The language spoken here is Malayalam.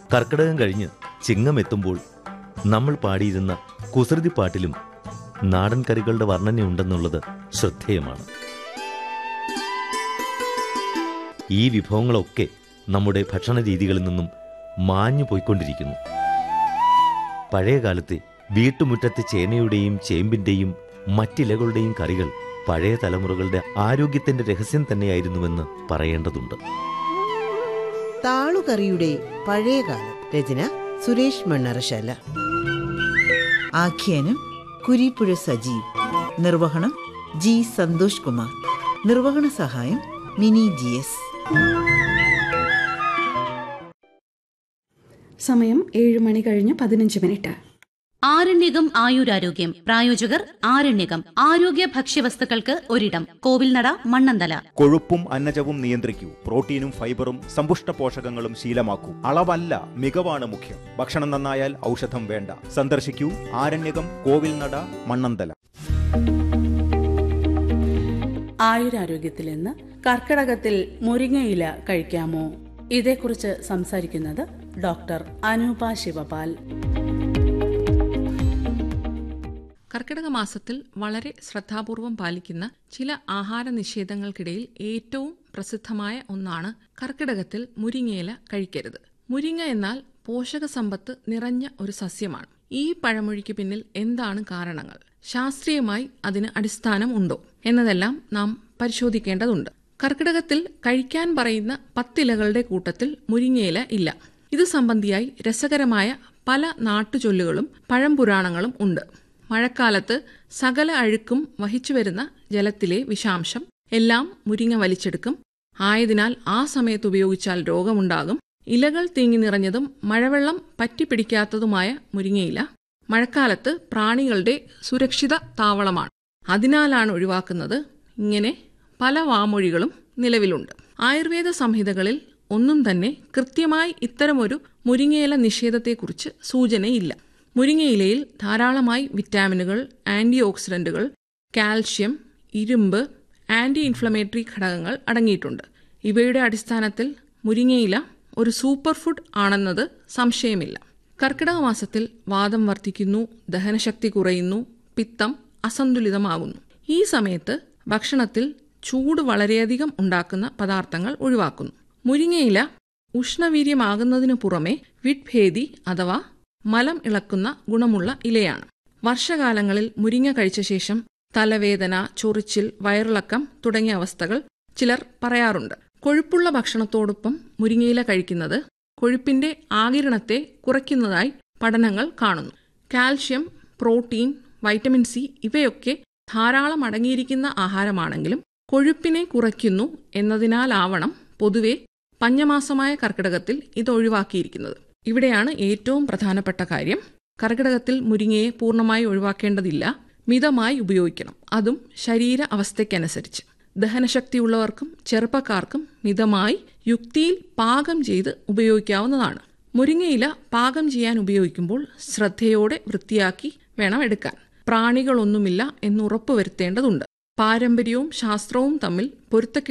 കർക്കിടകം കഴിഞ്ഞ് ചിങ്ങം എത്തുമ്പോൾ നമ്മൾ പാടിയിരുന്ന കുസൃതി പാട്ടിലും നാടൻ കറികളുടെ വർണ്ണനയുണ്ടെന്നുള്ളത് ശ്രദ്ധേയമാണ് ഈ വിഭവങ്ങളൊക്കെ നമ്മുടെ ഭക്ഷണ രീതികളിൽ നിന്നും മാഞ്ഞു പോയിക്കൊണ്ടിരിക്കുന്നു പഴയ കാലത്തെ വീട്ടുമുറ്റത്തെ ചേനയുടെയും ചേമ്പിന്റെയും മറ്റിലകളുടെയും കറികൾ പഴയ തലമുറകളുടെ ആരോഗ്യത്തിന്റെ രഹസ്യം തന്നെയായിരുന്നുവെന്ന് പറയേണ്ടതുണ്ട് താളുകറിയുടെ പഴയകാലം രചന സുരേഷ് മണ്ണറശാല ആഖ്യാനം കുരിപ്പുഴ സജീവ് നിർവഹണം ജി സന്തോഷ് കുമാർ നിർവഹണ സഹായം മിനി ജി എസ് സമയം ഏഴ് മണി കഴിഞ്ഞ് പതിനഞ്ച് മിനിറ്റ് ആരണ്യകം ആയുരാരോഗ്യം പ്രായോജകർ ആരണ്യകം ആരോഗ്യ ഭക്ഷ്യവസ്തുക്കൾക്ക് ഒരിടം കോവിൽനട മണ്ണന്തല കൊഴുപ്പും അന്നജവും നിയന്ത്രിക്കൂ പ്രോട്ടീനും ഫൈബറും സമ്പുഷ്ട പോഷകങ്ങളും ശീലമാക്കൂ അളവല്ല മികവാണ് മുഖ്യം ഭക്ഷണം നന്നായാൽ ഔഷധം വേണ്ട സന്ദർശിക്കൂ ആരണ്യകം കോവിൽനട മണ്ണന്തല ആയുരാരോഗ്യത്തിൽ ഇന്ന് കർക്കിടകത്തിൽ മുരിങ്ങയില കഴിക്കാമോ ഇതേക്കുറിച്ച് സംസാരിക്കുന്നത് ഡോക്ടർ അനൂപ ശിവപാൽ കർക്കിടക മാസത്തിൽ വളരെ ശ്രദ്ധാപൂർവം പാലിക്കുന്ന ചില ആഹാര നിഷേധങ്ങൾക്കിടയിൽ ഏറ്റവും പ്രസിദ്ധമായ ഒന്നാണ് കർക്കിടകത്തിൽ മുരിങ്ങയില കഴിക്കരുത് മുരിങ്ങ എന്നാൽ പോഷക സമ്പത്ത് നിറഞ്ഞ ഒരു സസ്യമാണ് ഈ പഴമൊഴിക്ക് പിന്നിൽ എന്താണ് കാരണങ്ങൾ ശാസ്ത്രീയമായി അതിന് അടിസ്ഥാനം ഉണ്ടോ എന്നതെല്ലാം നാം പരിശോധിക്കേണ്ടതുണ്ട് കർക്കിടകത്തിൽ കഴിക്കാൻ പറയുന്ന പത്തിലകളുടെ കൂട്ടത്തിൽ മുരിങ്ങയില ഇല്ല ഇത് സംബന്ധിയായി രസകരമായ പല നാട്ടുചൊല്ലുകളും പഴംപുരാണങ്ങളും ഉണ്ട് മഴക്കാലത്ത് സകല അഴുക്കും വഹിച്ചു വരുന്ന ജലത്തിലെ വിഷാംശം എല്ലാം മുരിങ്ങ വലിച്ചെടുക്കും ആയതിനാൽ ആ സമയത്ത് ഉപയോഗിച്ചാൽ രോഗമുണ്ടാകും ഇലകൾ തീങ്ങി നിറഞ്ഞതും മഴവെള്ളം പറ്റിപ്പിടിക്കാത്തതുമായ മുരിങ്ങയില മഴക്കാലത്ത് പ്രാണികളുടെ സുരക്ഷിത താവളമാണ് അതിനാലാണ് ഒഴിവാക്കുന്നത് ഇങ്ങനെ പല വാമൊഴികളും നിലവിലുണ്ട് ആയുർവേദ സംഹിതകളിൽ ഒന്നും തന്നെ കൃത്യമായി ഇത്തരമൊരു മുരിങ്ങയില നിഷേധത്തെക്കുറിച്ച് സൂചനയില്ല മുരിങ്ങയിലയിൽ ധാരാളമായി വിറ്റാമിനുകൾ ആന്റി ഓക്സിഡന്റുകൾ കാൽഷ്യം ഇരുമ്പ് ആന്റി ഇൻഫ്ലമേറ്ററി ഘടകങ്ങൾ അടങ്ങിയിട്ടുണ്ട് ഇവയുടെ അടിസ്ഥാനത്തിൽ മുരിങ്ങയില ഒരു സൂപ്പർ ഫുഡ് ആണെന്നത് സംശയമില്ല കർക്കിടക മാസത്തിൽ വാദം വർദ്ധിക്കുന്നു ദഹനശക്തി കുറയുന്നു പിത്തം അസന്തുലിതമാകുന്നു ഈ സമയത്ത് ഭക്ഷണത്തിൽ ചൂട് വളരെയധികം ഉണ്ടാക്കുന്ന പദാർത്ഥങ്ങൾ ഒഴിവാക്കുന്നു മുരിങ്ങയില ഉഷ്ണവീര്യമാകുന്നതിനു പുറമെ വിഡ്ഭേദി അഥവാ മലം ഇളക്കുന്ന ഗുണമുള്ള ഇലയാണ് വർഷകാലങ്ങളിൽ മുരിങ്ങ കഴിച്ച ശേഷം തലവേദന ചൊറിച്ചിൽ വയറിളക്കം തുടങ്ങിയ അവസ്ഥകൾ ചിലർ പറയാറുണ്ട് കൊഴുപ്പുള്ള ഭക്ഷണത്തോടൊപ്പം മുരിങ്ങയില കഴിക്കുന്നത് കൊഴുപ്പിന്റെ ആകിരണത്തെ കുറയ്ക്കുന്നതായി പഠനങ്ങൾ കാണുന്നു കാൽഷ്യം പ്രോട്ടീൻ വൈറ്റമിൻ സി ഇവയൊക്കെ ധാരാളം അടങ്ങിയിരിക്കുന്ന ആഹാരമാണെങ്കിലും കൊഴുപ്പിനെ കുറയ്ക്കുന്നു എന്നതിനാലാവണം പൊതുവെ പഞ്ഞമാസമായ കർക്കിടകത്തിൽ ഇത് ഒഴിവാക്കിയിരിക്കുന്നത് ഇവിടെയാണ് ഏറ്റവും പ്രധാനപ്പെട്ട കാര്യം കർക്കിടകത്തിൽ മുരിങ്ങയെ പൂർണ്ണമായി ഒഴിവാക്കേണ്ടതില്ല മിതമായി ഉപയോഗിക്കണം അതും ശരീര അവസ്ഥയ്ക്കനുസരിച്ച് ദഹനശക്തിയുള്ളവർക്കും ചെറുപ്പക്കാർക്കും മിതമായി യുക്തിയിൽ പാകം ചെയ്ത് ഉപയോഗിക്കാവുന്നതാണ് മുരിങ്ങയില പാകം ചെയ്യാൻ ഉപയോഗിക്കുമ്പോൾ ശ്രദ്ധയോടെ വൃത്തിയാക്കി വേണം എടുക്കാൻ പ്രാണികളൊന്നുമില്ല എന്ന് ഉറപ്പുവരുത്തേണ്ടതുണ്ട് പാരമ്പര്യവും ശാസ്ത്രവും തമ്മിൽ പൊരുത്തക്കേട്